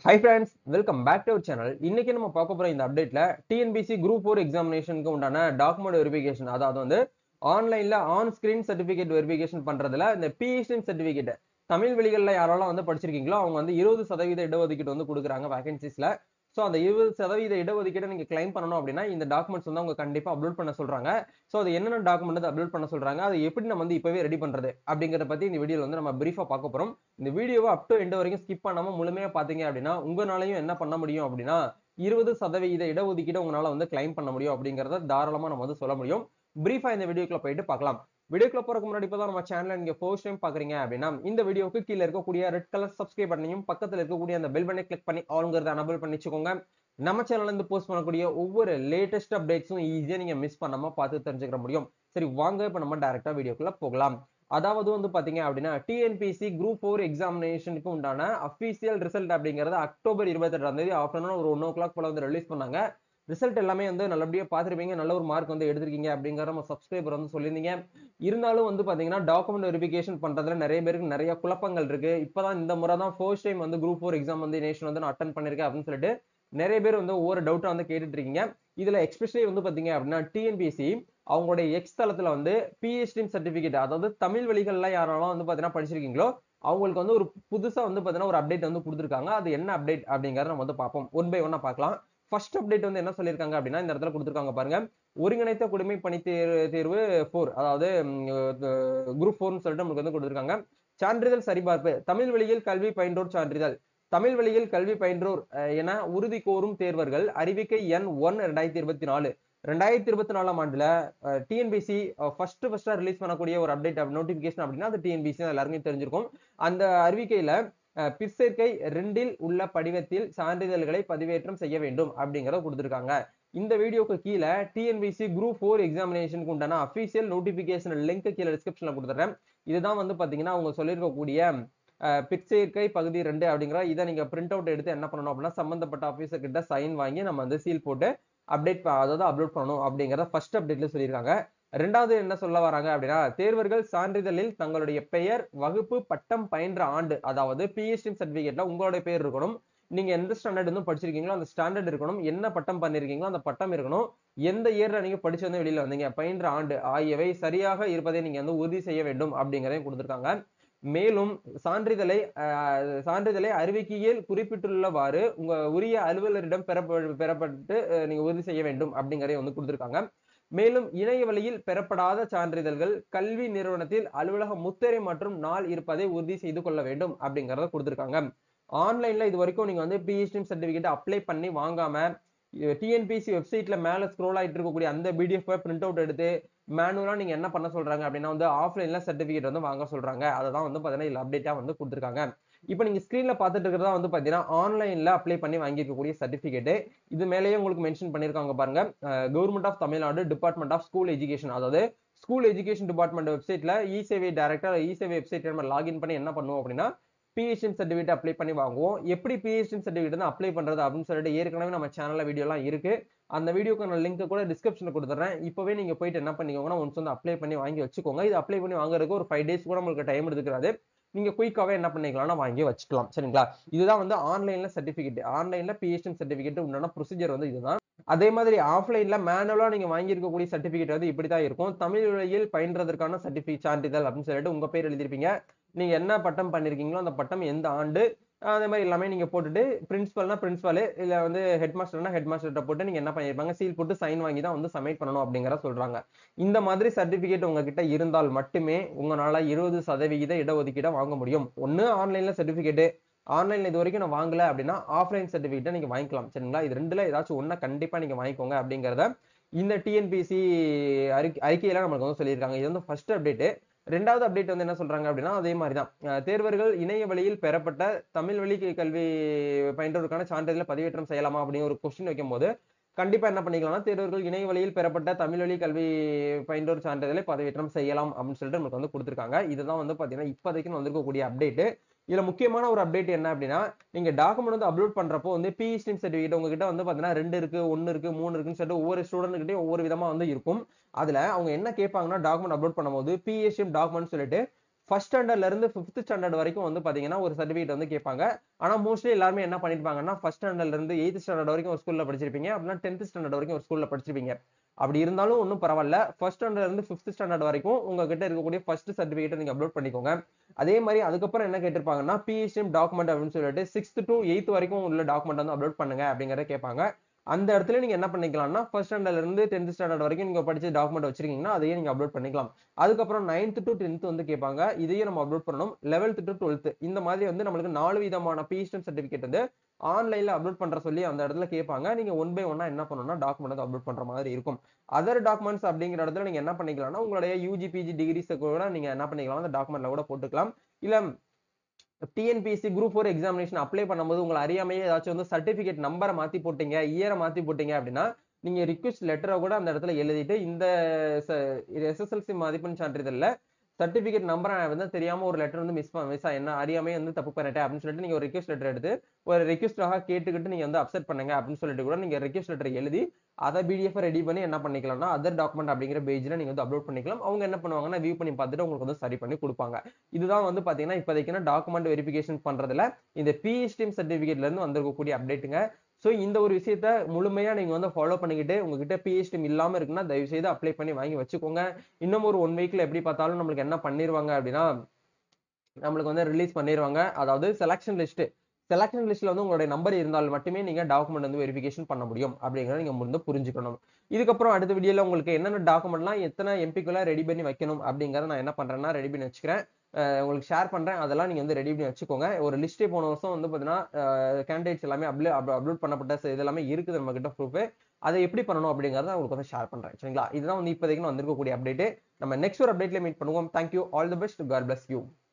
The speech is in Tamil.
high friends welcome back to our channel இன்னைக்கு நம்ம பார்க்க போற இந்த அப்டேட்ல டிஎன்பிசி குரூப் ஃபோர் எக்ஸாமினேஷனுக்கு உண்டான டாக்குமெண்ட் வெரிஃபிகேஷன் அதாவது வந்து ஆன்லைன்ல ஆன் ஸ்கிரீன் சர்டிபிகேட் வெரிஃபிகேஷன் பண்றதுல இந்த பிஹெச்டி சர்டிபிகேட் தமிழ் வெளிகள்ல யாரெல்லாம் வந்து படிச்சிருக்கீங்களோ அவங்க வந்து இருபது சதவீத இடஒதுக்கீடு வந்து கொடுக்குறாங்க வேகன்சிஸ்ல ஸோ அந்த இருபது சதவீத இடஒதுக்கீடு நீங்க கிளைம் பண்ணணும் அப்படின்னா இந்த டாக்குமெண்ட்ஸ் வந்து அவங்க கண்டிப்பா அப்லோட் பண்ண சொல்றாங்க ஸோ அது என்னென்ன டாக்குமெண்ட் வந்து அப்லோட் பண்ண சொல்றாங்க அதை எப்படி நம்ம வந்து இப்பவே ரெடி பண்றது அப்படிங்கிறத பத்தி இந்த வீடியோல வந்து நம்ம பிரீஃபா பார்க்க போறோம் இந்த வீடியோவை அப் டு எண்ட் வரைக்கும் ஸ்கிப் பண்ணாம முழுமையா பாத்தீங்க அப்படின்னா உங்களாலையும் என்ன பண்ண முடியும் அப்படின்னா இருபது சதவீத இடஒதுக்கீடு உங்களால வந்து கிளைம் பண்ண முடியும் அப்படிங்கறத தாராளமா நம்ம வந்து சொல்ல முடியும் பிரீஃபா இந்த வீடியோக்குள்ள போயிட்டு பார்க்கலாம் வீடியோக்குள்ள போறதுக்கு முன்னாடி இப்போ நம்ம சேனலை நீங்க ஃபர்ஸ்ட் டைம் பாக்குறீங்க அப்படின்னா இந்த வீடியோக்கு கீழே இருக்கக்கூடிய ரெட் கலர் சப்ஸ்கிரைப் பண்ணையும் பக்கத்துல இருக்கக்கூடிய அந்த பெல் பண்ணி கிளிக் பண்ணி ஆளுங்கிறத அனபிள் பண்ணிச்சுக்கோங்க நம்ம சேனல்ல இருந்து போஸ்ட் பண்ணக்கூடிய ஒவ்வொரு லேட்டஸ்ட் அப்டேட்ஸும் ஈஸியா நீங்க மிஸ் பண்ணாம பார்த்து தெரிஞ்சுக்கிற முடியும் சரி வாங்க இப்ப நம்ம டைரக்டா வீடியோக்குள்ள போகலாம் அதாவது வந்து பாத்தீங்க அப்படின்னா டிஎன்பிசி குரூப் ஃபோர் எக்ஸாமினேஷனுக்கு உண்டான அபிஷியல் ரிசல்ட் அப்படிங்கறது அக்டோபர் இருபத்தி எட்டாம் தேதி ஆஃப்டர்நூன் ஒரு ஒன் ஓ கிளாக் போல வந்து ரிலீஸ் பண்ணாங்க ரிசல்ட் எல்லாமே வந்து நல்லபடியா பார்த்துருப்பீங்க நல்ல ஒரு மார்க் வந்து எடுத்திருக்கீங்க அப்படிங்கிற நம்ம சப்ஸ்கிரைபர் வந்து சொல்லியிருந்தீங்க இருந்தாலும் வந்து பாத்தீங்கன்னா டாக்குமெண்ட் வெரிஃபிகேஷன் பண்றதுல நிறைய பேருக்கு நிறைய குழப்பங்கள் இருக்கு இப்பதான் இந்த முறை தான் ஃபர்ஸ்ட் டைம் வந்து குரூப் ஃபோர் எக்ஸாம் வந்து நேஷன் வந்து நான் அட்டன் பண்ணிருக்கேன் அப்படின்னு சொல்லிட்டு நிறைய பேர் வந்து ஒவ்வொரு டவுட்டா வந்து கேட்டுட்டு இருக்கீங்க இதுல எக்ஸ்பெஷலி வந்து பாத்தீங்க அப்படின்னா டிஎன்பிசி அவங்களுடைய எக்ஸ் தளத்துல வந்து பிஹெச்டி சர்டிபிகேட் அதாவது தமிழ் வழிகள்ல யாரெல்லாம் வந்து பாத்தீங்கன்னா படிச்சிருக்கீங்களோ அவங்களுக்கு வந்து ஒரு புதுசா வந்து பாத்தீங்கன்னா ஒரு அப்டேட் வந்து கொடுத்துருக்காங்க அது என்ன அப்டேட் அப்படிங்கறத நம்ம வந்து பார்ப்போம் ஒன் பை ஒன்னா பார்க்கலாம் ஃபர்ஸ்ட் அப்டேட் வந்து என்ன சொல்லியிருக்காங்க அப்படின்னா இந்த இடத்துல கொடுத்துருக்காங்க பாருங்க ஒருங்கிணைத்த குடிமை பணி தேர்வு தேர்வு ஃபோர் அதாவது குரூப் ஃபோர்னு சொல்லிட்டு நமக்கு வந்து கொடுத்துருக்காங்க சான்றிதழ் சரிபார்ப்பு தமிழ் வழியில் கல்வி பயின்றோர் சான்றிதழ் தமிழ் வழியில் கல்வி பயின்றோர் என உறுதி கோரும் தேர்வர்கள் அறிவிக்கை எண் ஒன் ரெண்டாயிரத்தி இருபத்தி நாலு ரெண்டாயிரத்தி இருபத்தி நாலாம் ஆண்டுல டிஎன்பிசி ஃபர்ஸ்ட் ஃபர்ஸ்டா ரிலீஸ் பண்ணக்கூடிய ஒரு அப்டேட் நோட்டிபிகேஷன் அப்படின்னா அது டிஎன்பிசி எல்லாருக்கும் தெரிஞ்சிருக்கும் அந்த அறிவிக்கையில பிற்சேர்க்கை ரெண்டில் உள்ள படிவத்தில் சான்றிதழ்களை பதிவேற்றம் செய்ய வேண்டும் அப்படிங்கறத கொடுத்துருக்காங்க இந்த வீடியோக்கு கீழே டிஎன்பிசி குரூப் ஃபோர் எக்ஸாமினேஷனுக்கு உண்டான அபிஷியல் நோட்டிபிகேஷன் லிங்க் கீழே டிஸ்கிரிப்ஷன்ல கொடுத்துறேன் இதுதான் வந்து பாத்தீங்கன்னா அவங்க சொல்லியிருக்கக்கூடிய பிற்சேர்க்கை பகுதி ரெண்டு அப்படிங்கிற இதை நீங்க பிரிண்ட் அவுட் எடுத்து என்ன பண்ணணும் அப்படின்னா சம்பந்தப்பட்ட ஆபீசர் கிட்ட சைன் வாங்கி நம்ம வந்து சீல் போட்டு அப்டேட் அதாவது அப்லோட் பண்ணணும் அப்படிங்கிறத ஃபர்ஸ்ட் அப்டேட்ல சொல்லியிருக்காங்க ரெண்டாவது என்ன சொல்ல வராங்க அப்படின்னா தேர்வர்கள் சான்றிதழில் தங்களுடைய பெயர் வகுப்பு பட்டம் பயின்ற ஆண்டு அதாவது பிஹெச்டி சர்டிபிகேட்ல உங்களுடைய பேர் இருக்கணும் நீங்க எந்த ஸ்டாண்டர்ட் வந்து படிச்சிருக்கீங்களோ அந்த ஸ்டாண்டர்ட் இருக்கணும் என்ன பட்டம் பண்ணிருக்கீங்களோ அந்த பட்டம் இருக்கணும் எந்த இயர்ல நீங்க படிச்சு வந்து வெளியில வந்தீங்க பயின்ற ஆண்டு ஆகியவை சரியாக இருப்பதை நீங்க வந்து உறுதி செய்ய வேண்டும் அப்படிங்கிறதையும் கொடுத்துருக்காங்க மேலும் சான்றிதழை சான்றிதழை அறிவிக்கையில் குறிப்பிட்டுள்ளவாறு உங்க உரிய அலுவலரிடம் பெறப்ப பெறப்பட்டு நீங்க உறுதி செய்ய வேண்டும் அப்படிங்கிறதையும் வந்து கொடுத்துருக்காங்க மேலும் இணைய வழியில் பெறப்படாத சான்றிதழ்கள் கல்வி நிறுவனத்தில் அலுவலக முத்திரை மற்றும் நாள் இருப்பதை உறுதி செய்து கொள்ள வேண்டும் அப்படிங்கறத கொடுத்துருக்காங்க ஆன்லைன்ல இது வரைக்கும் நீங்க வந்து பிஹெச்டி சர்டிபிகேட் அப்ளை பண்ணி வாங்காம டிஎன்பிசி வெப்சைட்ல மேல ஸ்க்ரோல் ஆயிட்டு இருக்கக்கூடிய அந்த பிடிஎஃப் பிரிண்ட் அவுட் எடுத்து மேனுவலா நீங்க என்ன பண்ண சொல்றாங்க அப்படின்னா வந்து ஆஃப்லைன்ல சர்டிபிகேட் வந்து வாங்க சொல்றாங்க அதை தான் வந்து பாத்தீங்கன்னா இதுல அப்டேட்டா வந்து கொடுத்துருக்காங்க இப்போ நீங்க ஸ்கிரீன்ல பாத்துட்டு இருக்கிறதா வந்து பாத்தீங்கன்னா ஆன்லைன்ல அப்ளை பண்ணி வாங்கியிருக்கக்கூடிய சர்டிபிகேட் இது மேலேயே உங்களுக்கு மென்ஷன் பண்ணிருக்காங்க பாருங்க government of Tamil Nadu department of school education அதாவது ஸ்கூல் எஜுகேஷன் டிபார்ட்மெண்ட் வெப்சைட்ல இ சேவை டைரக்டர் இ சேவை வெப்சைட் நம்ம லாகின் பண்ணி என்ன பண்ணுவோம் அப்படின்னா பிஹெச்டி சர்டிஃபிகேட் அப்ளை பண்ணி வாங்குவோம் எப்படி பிஹெச்டி சர்டிஃபிகேட் வந்து அப்ளை பண்றது அப்படின்னு சொல்லிட்டு ஏற்கனவே நம்ம சேனல்ல வீடியோலாம் இருக்கு அந்த வீடியோக்கான லிங்க் கூட டிஸ்கிரிப்ஷன்ல கொடுத்துறேன் இப்பவே நீங்க போயிட்டு என்ன பண்ணிக்கோங்கன்னா ஒன்ஸ் வந்து அப்ளை பண்ணி வாங்கி வச்சுக்கோங்க இது அப்ளை பண்ணி வாங்குறதுக்கு ஒரு ஃபைவ் டேஸ் கூட உங்களுக்கு டைம் எடுத்துக்கிறாரு நீங்க குயிக்காவே என்ன பண்ணிக்கலாம்னா வாங்கி வச்சுக்கலாம் சரிங்களா இதுதான் வந்து ஆன்லைன்ல சர்டிபிகேட் ஆன்லைன்ல பிஹெச்டி சர்டிபிகேட் உண்டான ப்ரொசீஜர் வந்து இதுதான் அதே மாதிரி ஆஃப்லைன்ல மேனுவலா நீங்க வாங்கியிருக்கக்கூடிய சர்டிபிகேட் வந்து இப்படிதான் இருக்கும் தமிழ் வழியில் பயின்றதற்கான சர்டிபிகேட் சான்றிதழ் அப்படின்னு சொல்லிட்டு உங்க பேர் எழுதிருப்பீங்க நீங்க என்ன பட்டம் பண்ணிருக்கீங்களோ அந்த பட்டம் எந்த ஆண்டு அதே மாதிரி எல்லாமே நீங்க போட்டுட்டு பிரின்சிபல்னா பிரின்சிபல் இல்ல வந்து ஹெட் மாஸ்டர்னா ஹெட் மாஸ்டர்கிட்ட போட்டு நீங்க என்ன பண்ணிருப்பாங்க சீல் போட்டு சைன் வாங்கி தான் வந்து சப்மிட் பண்ணணும் அப்படிங்கிற சொல்றாங்க இந்த மாதிரி சர்டிபிகேட் உங்ககிட்ட இருந்தால் மட்டுமே உங்களால இருபது சதவிகித இடஒதுக்கீட வாங்க முடியும் ஒன்னு ஆன்லைன்ல சர்டிபிகேட் ஆன்லைன்ல இது வரைக்கும் நான் வாங்கல அப்படின்னா ஆஃப்லைன் சர்டிபிகேட்டை நீங்க வாங்கிக்கலாம் சரிங்களா இது ரெண்டுல ஏதாச்சும் ஒன்னா கண்டிப்பா நீங்க வாங்கிக்கோங்க அப்படிங்கறத இந்த டிஎன்பிசி அறிக்கை அறிக்கையில நம்மளுக்கு வந்து சொல்லியிருக்காங்க இது வந்து ஃபர்ஸ்ட் அப்டேட் ரெண்டாவது அப்டேட் வந்து என்ன சொல்றாங்க அப்படின்னா அதே மாதிரி தான் தேர்வர்கள் இணைய வழியில் பெறப்பட்ட தமிழ் வழி கல்வி பயின்றோருக்கான சான்றிதழை பதிவேற்றம் செய்யலாமா அப்படின்னு ஒரு கொஸ்டின் வைக்கும் போது கண்டிப்பா என்ன பண்ணிக்கலாம்னா தேர்வர்கள் இணைய வழியில் பெறப்பட்ட தமிழ் வழி கல்வி பயின்றோர் சான்றிதழை பதிவேற்றம் செய்யலாம் அப்படின்னு சொல்லிட்டு நமக்கு வந்து கொடுத்துருக்காங்க இதுதான் வந்து பாத்தீங்கன்னா இப்போதைக்கு வந்திருக்கக்கூடிய அப்டேட் இதுல முக்கியமான ஒரு அப்டேட் என்ன அப்படின்னா நீங்க டாக்குமெண்ட் வந்து அப்லோட் பண்றப்போ வந்து பிஹெச்டி சர்டிஃபிகேட் உங்ககிட்ட வந்து பாத்தீங்கன்னா ரெண்டு இருக்கு ஒன்னு இருக்கு மூணு இருக்குன்னு சொல்லிட்டு ஒவ்வொரு ஸ்டூடெண்ட் கிட்டயும் ஒவ்வொரு விதமா வந்து இருக்கும் அதுல அவங்க என்ன கேட்பாங்கன்னா டாக்குமெண்ட் அப்லோட் பண்ணும்போது பிஹெச்டி டாக்குமெண்ட் சொல்லிட்டு ஃபர்ஸ்ட் ஸ்டாண்டர்ட்ல இருந்து ஃபிஃப்த் ஸ்டாண்டர்ட் வரைக்கும் வந்து பாத்தீங்கன்னா ஒரு சர்டிஃபிகேட் வந்து கேட்பாங்க ஆனா மோஸ்ட்லி எல்லாருமே என்ன பண்ணிருப்பாங்கன்னா ஃபர்ஸ்ட் ஸ்டாண்டர்ட்ல இருந்து எயித் ஸ்டாண்டர்ட் வரைக்கும் ஒரு ஸ்கூல்ல படிச்சிருப்பீங்க அப்படின்னா டென்த் ஸ்டாண்டர்ட் வரைக்கும் ஒரு ஸ்கூல்ல படிச்சிருப்பீங்க அப்படி இருந்தாலும் ஒன்றும் பரவாயில்ல ஃபர்ஸ்ட் ஸ்டாண்டர்ட்ல இருந்து ஃபிஃப்த் ஸ்டாண்டர்ட் வரைக்கும் உங்ககிட்ட இருக்கக்கூடிய ஃபர்ஸ்ட் சர்டிஃபிகேட் நீங்க அப்லோட் பண்ணிக்கோங்க அதே மாதிரி அதுக்கப்புறம் என்ன கேட்டிருப்பாங்கன்னா பிஹெச்டிஎம் டாக்குமெண்ட் அப்படின்னு சொல்லிட்டு சிக்ஸ்த் டு எயித் வரைக்கும் உள்ள டாக்குமெண்ட் வந்து அப்லோட் பண்ணுங்க அப்படிங்கறத கேட்பாங்க அந்த இடத்துல நீங்க என்ன பண்ணிக்கலாம்னா ஃபர்ஸ்ட் ஸ்டாண்டர்ட்ல இருந்து டென்த் ஸ்டாண்டர்ட் வரைக்கும் நீங்க படிச்ச டாக்குமெண்ட் வச்சிருக்கீங்கன்னா அதையே நீங்க அப்லோட் பண்ணிக்கலாம் அதுக்கப்புறம் நைன்த் டு டென்த் வந்து கேட்பாங்க இதையும் நம்ம அப்லோட் பண்ணணும் லெவல்த் டு டுவெல்த் இந்த மாதிரி வந்து நம்மளுக்கு நாலு விதமான பிஹெச்டிஎம் சர்டிஃபிகேட் வந்து ஆன்லைன்ல அப்லோட் பண்ற சொல்லி அந்த இடத்துல கேட்பாங்க நீங்க ஒன் பை ஒன்னா என்ன பண்ணணும்னா டாக்குமெண்ட் வந்து அப்லோட் பண்ற மாதிரி இருக்கும் அதர் டாக்குமெண்ட்ஸ் அப்படிங்கிற இடத்துல நீங்க என்ன பண்ணிக்கலாம்னா உங்களுடைய யூஜி பிஜி டிகிரிஸ் கூட நீங்க என்ன பண்ணிக்கலாம் அந்த டாக்குமெண்ட்ல கூட போட்டுக்கலாம் இல்ல TNPSC group four examination apply பண்ணும்போது உங்களை அறியாமையே ஏதாச்சும் வந்து சர்டிஃபிகேட் நம்பரை மாத்தி போட்டீங்க இயரை மாத்தி போட்டீங்க அப்படின்னா நீங்க ரிக்வெஸ்ட் லெட்டரை கூட அந்த இடத்துல எழுதிட்டு இந்த எஸ்எஸ்எல்சி மதிப்பெண் சான்றிதழ்ல சர்டிபிகேட் நம்பரை வந்து தெரியாம ஒரு லெட்டர் வந்து மிஸ் மிஸ் என்ன அறியாமே வந்து தப்பு பண்ணிட்டேன் அப்படின்னு சொல்லிட்டு நீங்க ஒரு ரிக்வெஸ்ட் லெட்டர் எடுத்து ஒரு ரிக்வெஸ்டாக கேட்டுக்கிட்டு நீங்க வந்து அப்செட் பண்ணுங்க அப்படின்னு சொல்லிட்டு கூட நீங்க ரிக்வெஸ்ட் லெட்டர் எழுதி அதை பிடிஎஃப் ரெடி பண்ணி என்ன பண்ணிக்கலாம்னா அதர் டாக்குமெண்ட் அப்படிங்கிற பேஜ்ல நீங்க வந்து அப்லோட் பண்ணிக்கலாம் அவங்க என்ன பண்ணுவாங்கன்னா வியூ பண்ணி பார்த்துட்டு உங்களுக்கு வந்து சரி பண்ணி கொடுப்பாங்க இதுதான் வந்து பாத்தீங்கன்னா இப்போதைக்கு டாக்குமெண்ட் வெரிஃபிகேஷன் பண்றதுல இந்த பிஹெச்டிஎம் சர்டிபிகேட்ல இருந்து வந்திருக்கக்கூடிய அப்டேட்டுங்க ஸோ இந்த ஒரு விஷயத்த முழுமையா நீங்க வந்து ஃபாலோ பண்ணிக்கிட்டு உங்ககிட்ட பிஹெச்டி இல்லாம இருக்குன்னா தயவு செய்து அப்ளை பண்ணி வாங்கி வச்சுக்கோங்க இன்னும் ஒரு ஒன் வீக்ல எப்படி பார்த்தாலும் நம்மளுக்கு என்ன பண்ணிருவாங்க அப்படின்னா நம்மளுக்கு வந்து ரிலீஸ் பண்ணிடுவாங்க அதாவது செலக்ஷன் லிஸ்ட் செலக்ஷன் லிஸ்ட்ல வந்து உங்களுடைய நம்பர் இருந்தால் மட்டுமே நீங்க டாக்குமெண்ட் வந்து வெரிஃபிகேஷன் பண்ண முடியும் அப்படிங்கிறத நீங்க வந்து புரிஞ்சுக்கணும் இதுக்கப்புறம் அடுத்த வீடியோல உங்களுக்கு என்னென்ன டாக்குமெண்ட்லாம் எத்தனை எம்பிக்குள்ள ரெடி பண்ணி வைக்கணும் அப்படிங்கறத நான் என்ன பண்றேன்னா ரெடி பண்ணி வச்சுக்கிறேன் உங்களுக்கு ஷேர் பண்றேன் அதெல்லாம் நீங்க வந்து ரெடி பண்ணி வச்சுக்கோங்க ஒரு லிஸ்டே போன வருஷம் வந்து பாத்தீங்கன்னா கேண்டிடேட்ஸ் எல்லாமே அப்ளை அப்லோட் பண்ணப்பட்ட இது எல்லாமே இருக்குது நம்ம கிட்ட ப்ரூஃப் அதை எப்படி பண்ணணும் அப்படிங்கறத உங்களுக்கு வந்து ஷேர் பண்றேன் சரிங்களா இதுதான் வந்து இப்போதைக்கு வந்திருக்கக்கூடிய அப்டேட் நம்ம நெக்ஸ்ட் ஒரு அப்டேட்ல மீட் பண்ணுவோம் thank you all the best God bless you